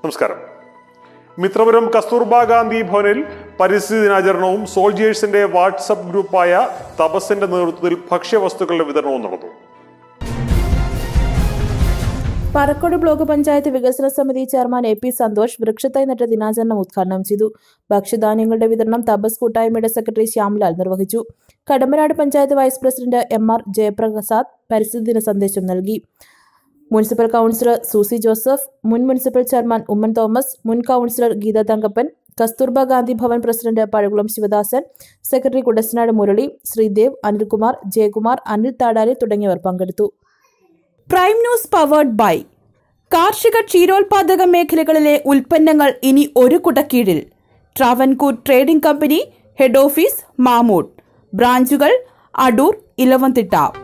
നമസ്കാരം മിത്രപുരം കസ്തൂർബാ ഗാന്ധി ഭവനിൽ പരിസ്ഥിതി ദിനാചരണവും സോൾജിയേഴ്സിന്റെ വാട്സപ്പ് ഗ്രൂപ്പായ തപസിന്റെ നേതൃത്വത്തിൽ ഭക്ഷ്യവസ്തുക്കളുടെ വിതരണവും നടന്നു പറക്കോട് ബ്ലോക്ക് പഞ്ചായത്ത് വികസന സമിതി ചെയർമാൻ എ പി സന്തോഷ് വൃക്ഷത്തൈ നട്ട ദിനാചരണം ഉദ്ഘാടനം ചെയ്തു ഭക്ഷ്യധാന്യങ്ങളുടെ വിതരണം തപസ് കൂട്ടായ്മയുടെ സെക്രട്ടറി ശ്യാംലാൽ നിർവഹിച്ചു Kadampanad panchayat vice president M R Jayaprasad പരിസ്ഥിതി ദിന സന്ദേശം നൽകി മുനിസിപ്പൽ കൗൺസിലർ സൂസി ജോസഫ് മുൻ മുനിസിപ്പൽ ചെയർമാൻ ഉമ്മൻ തോമസ് മുൻ councillor Geetha Thankappan Kasturba Gandhi Bhavan president Pazhakulam Sivadasan secretary Kudasanad Murali Sreedev Anilkumar Jayakumar Anil Thadali തുടങ്ങിയവർ പങ്കെടുത്തു പ്രൈം ന്യൂസ് പവേർഡ് ബൈ കാർഷിക ക്ഷീരോത്പാദക മേഖലകളിലെ ഉൽപ്പന്നങ്ങൾ ഇനി ഒരു കുടക്കീഴിൽ Travancore trading company head office Mamood ബ്രാഞ്ചുകൾ അടൂർ ഇലവന്തിട്ട